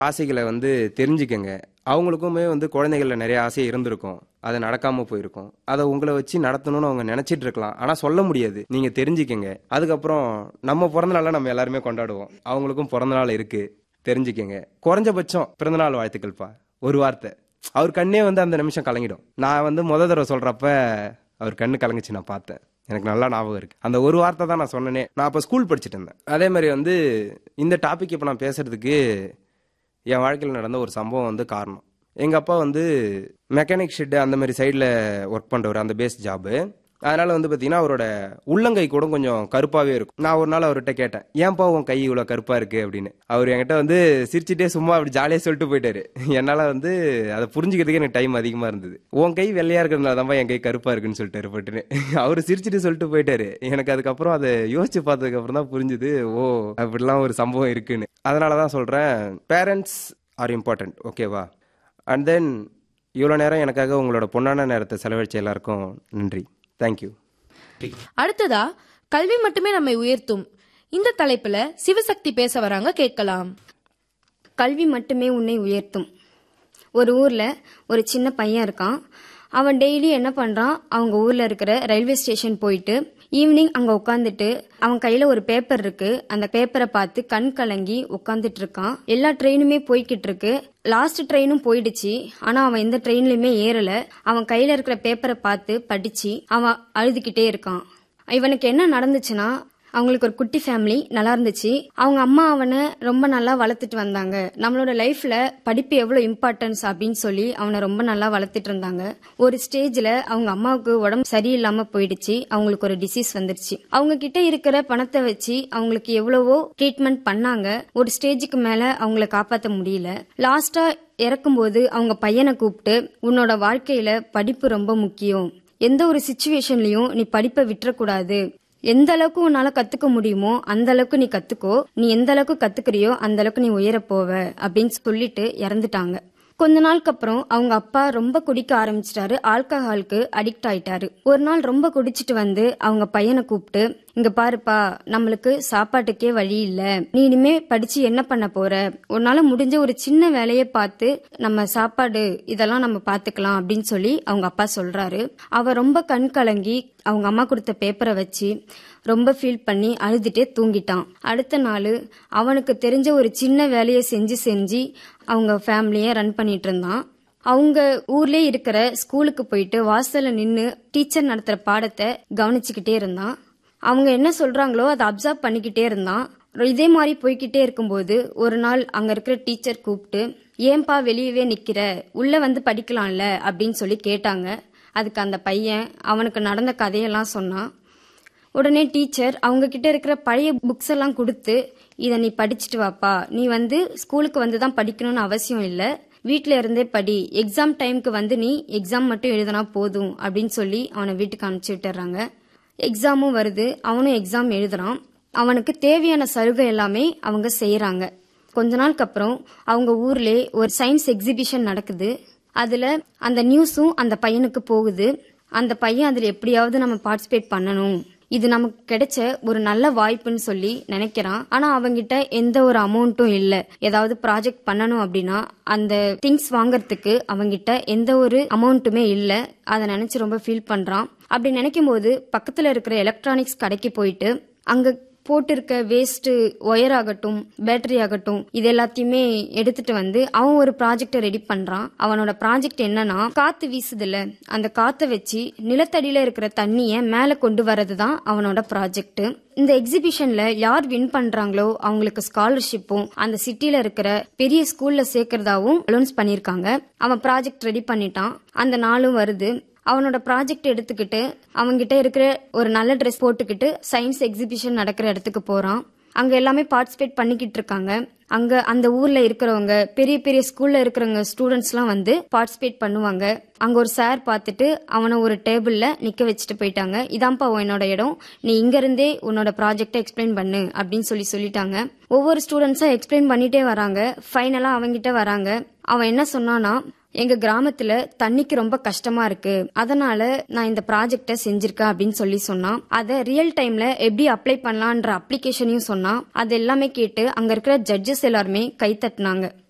ஆசைகளை வந்து தெரிஞ்சுக்கங்க அவங்களுக்குமே வந்து குழந்தைகள்ல நிறைய ஆசை இருந்திருக்கும் அது நடக்காம போயிருக்கும் அதை உங்களை வச்சு நடத்தணும்னு அவங்க நினைச்சிட்டு இருக்கலாம் ஆனா சொல்ல முடியாது நீங்க தெரிஞ்சுக்கங்க அதுக்கப்புறம் நம்ம பிறந்த நாள நம்ம எல்லாருமே கொண்டாடுவோம் அவங்களுக்கும் பிறந்த நாள் இருக்கு தெரிஞ்சுக்கங்க குறைஞ்சபட்சம் பிறந்தநாள் வாழ்த்துக்கள்ப்பா ஒரு வார்த்தை அவர் கண்ணே வந்து அந்த நிமிஷம் கலங்கிடும் நான் வந்து முத தடவை சொல்றப்ப அவர் கண்ணு கலங்குச்சு நான் பார்த்தேன் எனக்கு நல்லா ஞாபகம் இருக்கு அந்த ஒரு வார்த்தை தான் நான் சொன்னனே நான் அப்போ ஸ்கூல் படிச்சுட்டு இருந்தேன் அதே மாதிரி வந்து இந்த டாபிக் இப்போ நான் பேசுறதுக்கு என் வாழ்க்கையில் நடந்த ஒரு சம்பவம் வந்து காரணம் எங்கள் அப்பா வந்து மெக்கானிக் ஷெட்டு அந்த மாதிரி சைடில் ஒர்க் பண்ணுறவர் அந்த பேஸ் ஜாபு அதனால வந்து பார்த்தீங்கன்னா அவரோட உள்ளங்கை கூட கொஞ்சம் கருப்பாகவே இருக்கும் நான் ஒரு நாள் அவர்கிட்ட கேட்டேன் ஏன்பா உன் கை இவ்வளோ கருப்பாக இருக்கு அப்படின்னு அவர் என்கிட்ட வந்து சிரிச்சிட்டே சும்மா அப்படி ஜாலியாக சொல்லிட்டு போயிட்டாரு என்னால் வந்து அதை புரிஞ்சுக்கிறதுக்கு எனக்கு டைம் அதிகமாக இருந்தது உன் கை வெள்ளையாக இருக்கிறதுனால தான்ப்பா என் கை கருப்பாக இருக்குன்னு சொல்லிட்டாரு பட்டுன்னு அவர் சிரிச்சிட்டு சொல்லிட்டு போயிட்டாரு எனக்கு அதுக்கப்புறம் அதை யோசிச்சு பார்த்ததுக்கப்புறம் தான் புரிஞ்சுது ஓ அப்படிலாம் ஒரு சம்பவம் இருக்குன்னு அதனால தான் சொல்கிறேன் பேரண்ட்ஸ் ஆர் இம்பார்ட்டன்ட் ஓகேவா அண்ட் தென் இவ்வளோ நேரம் எனக்காக உங்களோட பொன்னான நேரத்தை செலவழிச்ச எல்லாருக்கும் நன்றி தேங்க்யூ அடுத்ததா கல்வி மட்டுமே நம்மை உயர்த்தும் இந்த தலைப்புல சிவசக்தி பேச வராங்க கேட்கலாம் கல்வி மட்டுமே உன்னை உயர்த்தும் ஒரு ஊர்ல ஒரு சின்ன பையன் இருக்கான் அவன் டெய்லி என்ன பண்றான் அவங்க ஊர்ல இருக்கிற ரயில்வே ஸ்டேஷன் போயிட்டு ஈவினிங் அங்க உட்காந்துட்டு அவன் கையில ஒரு பேப்பர் இருக்கு அந்த பேப்பரை பார்த்து கண் கலங்கி உட்காந்துட்டு இருக்கான் எல்லா ட்ரெயினுமே போய்கிட்டு இருக்கு லாஸ்ட் ட்ரெயினும் போயிடுச்சு ஆனா அவன் எந்த ட்ரெயின்லயுமே ஏறல அவன் கையில இருக்கிற பேப்பரை பார்த்து படிச்சு அவன் அழுதுகிட்டே இருக்கான் இவனுக்கு என்ன நடந்துச்சுன்னா அவங்களுக்கு ஒரு குட்டி ஃபேமிலி நல்லா இருந்துச்சு அவங்க அம்மா அவனை ரொம்ப நல்லா வளர்த்துட்டு வந்தாங்க நம்மளோட லைஃப்ல படிப்பு எவ்வளவு இம்பார்ட்டன்ஸ் அப்படின்னு சொல்லி அவனை ரொம்ப நல்லா வளர்த்துட்டு இருந்தாங்க ஒரு ஸ்டேஜ்ல அவங்க அம்மாவுக்கு உடம்பு சரியில்லாம போயிடுச்சு அவங்களுக்கு ஒரு டிசீஸ் வந்துருச்சு அவங்க கிட்ட இருக்கிற பணத்தை வச்சு அவங்களுக்கு எவ்வளவோ ட்ரீட்மெண்ட் பண்ணாங்க ஒரு ஸ்டேஜுக்கு மேல அவங்கள காப்பாத்த முடியல லாஸ்டா இறக்கும்போது அவங்க பையனை கூப்பிட்டு உன்னோட வாழ்க்கையில படிப்பு ரொம்ப முக்கியம் எந்த ஒரு சுச்சுவேஷன்லயும் நீ படிப்பை விட்டுறக்கூடாது எந்த அளவுக்கு உன்னால கத்துக்க முடியுமோ அந்த அளவுக்கு நீ கத்துக்கோ நீ எந்த அளவுக்கு கத்துக்கிறியோ அந்த அளவுக்கு நீ உயர போவ அப்படின்னு சொல்லிட்டு இறந்துட்டாங்க கொஞ்ச நாளுக்கு அப்புறம் அவங்க அப்பா ரொம்ப குடிக்க ஆரம்பிச்சிட்டாரு ஆல்கஹாலுக்கு அடிக்ட் ஆயிட்டாரு ஒரு நாள் ரொம்ப குடிச்சிட்டு வந்து அவங்க பையனை கூப்பிட்டு இங்க பாருப்பா நம்மளுக்கு சாப்பாட்டுக்கே வழி இல்ல நீ இனிமே படிச்சு என்ன பண்ண போற உன்னால முடிஞ்ச ஒரு சின்ன வேலையை பார்த்து நம்ம சாப்பாடு இதெல்லாம் நம்ம பாத்துக்கலாம் அப்படின்னு சொல்லி அவங்க அப்பா சொல்றாரு அவ ரொம்ப கண் கலங்கி அவங்க அம்மா கொடுத்த பேப்பரை வச்சு ரொம்ப ஃபீல் பண்ணி அழுதுட்டே தூங்கிட்டான் அடுத்த நாள் அவனுக்கு தெரிஞ்ச ஒரு சின்ன வேலையை செஞ்சு செஞ்சு அவங்க ஃபேமிலியை ரன் பண்ணிட்டு இருந்தான் அவங்க ஊர்லயே இருக்கிற ஸ்கூலுக்கு போயிட்டு வாசல்ல நின்னு டீச்சர் நடத்துற பாடத்தை கவனிச்சுக்கிட்டே இருந்தான் அவங்க என்ன சொல்றாங்களோ அதை அப்சர்வ் பண்ணிக்கிட்டே இருந்தான் இதே மாதிரி போய்கிட்டே இருக்கும்போது ஒரு நாள் அங்க இருக்கிற டீச்சர் கூப்பிட்டு ஏன்பா வெளியவே நிக்கிற உள்ள வந்து படிக்கலாம்ல அப்படின்னு சொல்லி கேட்டாங்க அதுக்கு அந்த பையன் அவனுக்கு நடந்த கதையெல்லாம் சொன்னான் உடனே டீச்சர் அவங்க கிட்ட இருக்கிற பழைய புக்ஸ் எல்லாம் கொடுத்து இதை நீ படிச்சுட்டு வாப்பா நீ வந்து ஸ்கூலுக்கு வந்து தான் படிக்கணும்னு அவசியம் இல்லை வீட்டில இருந்தே படி எக்ஸாம் டைம்க்கு வந்து நீ எக்ஸாம் மட்டும் எழுதினா போதும் அப்படின்னு சொல்லி அவனை வீட்டுக்கு அனுப்பிச்சு விட்டுறாங்க எக்ஸாமும் வருது அவனும் எக்ஸாம் எழுதுறான் அவனுக்கு தேவையான சலுகை எல்லாமே அவங்க செய்யறாங்க கொஞ்ச நாளுக்கு அப்புறம் அவங்க ஊர்ல ஒரு சயின்ஸ் எக்ஸிபிஷன் நடக்குது அதுல அந்த நியூஸும் அந்த பையனுக்கு போகுது அந்த பையன் அதுல எப்படியாவது நம்ம பார்ட்டிசிபேட் பண்ணணும் இது நமக்கு கிடைச்ச ஒரு நல்ல வாய்ப்புன்னு சொல்லி நினைக்கிறான் ஆனா அவங்கிட்ட எந்த ஒரு அமௌண்ட்டும் இல்ல ஏதாவது ப்ராஜெக்ட் பண்ணணும் அப்படின்னா அந்த திங்ஸ் வாங்கறதுக்கு அவங்கிட்ட எந்த ஒரு அமௌண்ட்டுமே இல்ல அதை நினைச்சு ரொம்ப ஃபீல் பண்றான் அப்படி நினைக்கும் போது பக்கத்துல இருக்கிற எலக்ட்ரானிக்ஸ் கடைக்கு போயிட்டு அங்க போட்டிருக்க வேஸ்ட் ஒயர் ஆகட்டும் பேட்டரி ஆகட்டும் இது எல்லாத்தையுமே எடுத்துட்டு வந்து அவன் ஒரு ப்ராஜெக்ட ரெடி பண்றான் அவனோட ப்ராஜெக்ட் என்னன்னா காத்து வீசுதுல அந்த காத்தை வச்சு நிலத்தடியில இருக்கிற தண்ணிய மேல கொண்டு வரது தான் அவனோட ப்ராஜெக்ட் இந்த எக்ஸிபிஷன்ல யார் வின் பண்றாங்களோ அவங்களுக்கு ஸ்காலர்ஷிப்பும் அந்த சிட்டில இருக்கிற பெரிய ஸ்கூல்ல சேர்க்கறதாவும் அலௌன்ஸ் பண்ணிருக்காங்க அவன் ப்ராஜெக்ட் ரெடி பண்ணிட்டான் அந்த நாளும் வருது அவனோட ப்ராஜெக்ட் எடுத்துக்கிட்டு அவன்கிட்ட இருக்கிற ஒரு நல்ல ட்ரெஸ் போட்டுக்கிட்டு சயின்ஸ் எக்ஸிபிஷன் நடக்கிற இடத்துக்கு போறான் அங்க எல்லாமே பார்ட்டிசிபேட் பண்ணிக்கிட்டு இருக்காங்க அங்க அந்த ஊர்ல இருக்கிறவங்க பெரிய பெரிய ஸ்கூல்ல இருக்கிறவங்க ஸ்டூடெண்ட்ஸ்லாம் வந்து பார்ட்டிசிபேட் பண்ணுவாங்க அங்க ஒரு சார் பார்த்துட்டு அவனை ஒரு டேபிள்ல நிக்க வச்சுட்டு போயிட்டாங்க இதான்ப்பா என்னோட இடம் நீ இங்க இருந்தே உன்னோட ப்ராஜெக்டை எக்ஸ்பிளைன் பண்ணு அப்படின்னு சொல்லி சொல்லிட்டாங்க ஒவ்வொரு ஸ்டூடெண்ட்ஸா எக்ஸ்பிளைன் பண்ணிட்டே வராங்க ஃபைனலா அவங்கிட்ட வராங்க அவன் என்ன சொன்னானா எங்க கிராமத்துல தண்ணிக்கு ரொம்ப கஷ்டமா இருக்கு அதனால நான் இந்த ப்ராஜெக்ட செஞ்சிருக்கேன் அப்படின்னு சொல்லி சொன்னான் அதை ரியல் டைம்ல எப்படி அப்ளை பண்ணலான்ற அப்ளிகேஷனையும் சொன்னான் அது எல்லாமே கேட்டு அங்க இருக்கிற ஜட்ஜஸ் எல்லாருமே கை தட்டினாங்க